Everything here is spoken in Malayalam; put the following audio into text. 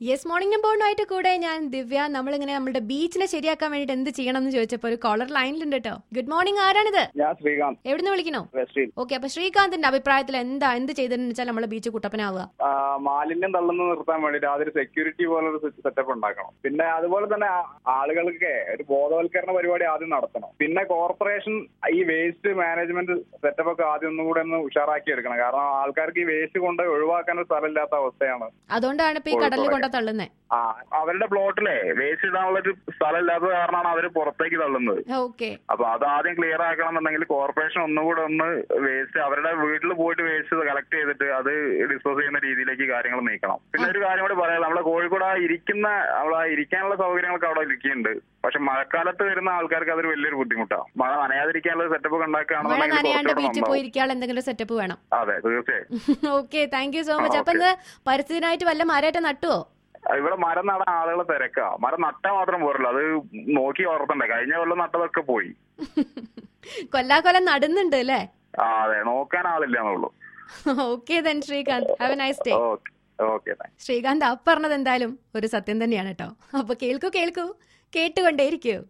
യെസ് മോർണിംഗ് നമ്പോണുമായിട്ട് കൂടെ ഞാൻ ദിവ്യ നമ്മളിങ്ങനെ നമ്മുടെ ബീച്ചിനെ ശരിയാക്കാൻ വേണ്ടിട്ട് എന്ത് ചെയ്യണം എന്ന് ചോദിച്ചപ്പോൾ ഒരു കോളർ ലൈനിലുണ്ട് കേട്ടോ ഗുഡ് മോർണിംഗ് ആരാണിത് ഞാൻ ശ്രീകാന്ത് എവിടുന്ന് വിളിക്കണോ വെസ്റ്റിൽ ഓക്കെ അപ്പൊ ശ്രീകാന്തിന്റെ അഭിപ്രായത്തിൽ എന്താ എന്ത് ചെയ്തെന്ന് വെച്ചാൽ നമ്മളെ ബീച്ച് കുട്ടപ്പനാവുക ആ, മാലിന്യം തള്ളുന്നത് നിർത്താൻ വേണ്ടിട്ട് അതൊരു സെക്യൂരിറ്റി പോലൊരു സെറ്റപ്പ് ഉണ്ടാക്കണം പിന്നെ അതുപോലെ തന്നെ ആ- ആളുകൾക്ക് ഒരു ബോധവൽക്കരണ പരിപാടി ആദ്യം നടത്തണം പിന്നെ കോർപ്പറേഷൻ ഈ വേസ്റ്റ് മാനേജ്മെന്റ് സെറ്റപ്പ് ഒക്കെ ആദ്യം ഒന്നും കൂടെ ഒന്ന് ഉഷാറാക്കി എടുക്കണം കാരണം ആൾക്കാർക്ക് ഈ വേസ്റ്റ് കൊണ്ട് ഒഴിവാക്കാൻ ഒരു സ്ഥലമില്ലാത്ത അവസ്ഥയാണ് അതുകൊണ്ടാണ് ഇപ്പൊ ഈ കടലിൽ കൊണ്ട തള്ളുന്നത് ആ അവരുടെ പ്ലോട്ടിലെ വേസ്റ്റ് ഇടാനുള്ള ഒരു സ്ഥലം ഇല്ലാത്തത് കാരണമാണ് അവർ പുറത്തേക്ക് തള്ളുന്നത് ഓക്കെ അപ്പൊ അത് ആദ്യം ക്ലിയർ ആക്കണം എന്നുണ്ടെങ്കിൽ കോർപ്പറേഷൻ ഒന്നുകൂടെ ഒന്ന് വേസ്റ്റ് അവരുടെ വീട്ടിൽ പോയിട്ട് വേസ്റ്റ് കളക്ട് ചെയ്തിട്ട് അത് ഡിസ്പോസ് ചെയ്യുന്ന രീതിയിലേക്ക് കാര്യങ്ങൾ നീക്കണം പിന്നെ ഒരു കാര്യം കൂടി പറയാം നമ്മളെ കോഴിക്കോട് ആ ഇരിക്കുന്ന നമ്മളെ ഇരിക്കാനുള്ള സൗകര്യങ്ങളൊക്കെ അവിടെ ഇരിക്കുന്നുണ്ട് പക്ഷെ മഴക്കാലത്ത് വരുന്ന ആൾക്കാർക്ക് അതൊരു വലിയൊരു ബുദ്ധിമുട്ടാണ് മഴ നനയാതിരിക്കാനുള്ള സെറ്റപ്പ് ഒക്കെ മഴ ഉണ്ടാക്കുകയാണെന്നുണ്ടെങ്കിൽ നനയാണ്ട് കുറച്ചുകൂടെ ബീച്ചിൽ നന്നാവും. പോയിരിക്കാനുള്ള എന്തെങ്കിലും സെറ്റപ്പ് വേണം അതെ തീർച്ചയായും okay thank you so much ആ, അപ്പൊ ഇന്ന് പരിസ്ഥിതിനായിട്ട് വല്ല മരമായിട്ട് നട്ടുവോ ഇവിടെ മരം നടാൻ ആളുകളെ തിരക്കാ മരം നട്ടാൽ മാത്രം പോരല്ലോ അത് നോക്കി വളർത്തണ്ടേ കഴിഞ്ഞ കൊല്ലം നട്ടതൊക്കെ പോയി കൊല്ലാക്കൊല്ലം നടുന്നുണ്ട് അല്ലേ ആ അതെ നോക്കാൻ ആളില്ല എന്നുള്ളൂ okay then Srikanth have a nice day okay okay thank Srikanth ആ പറഞ്ഞത് എന്തായാലും ഒരു സത്യം തന്നെയാണ് കേട്ടോ അപ്പൊ കേൾക്കൂ കേൾക്കൂ കേട്ടുകൊണ്ടേയിരിക്കൂ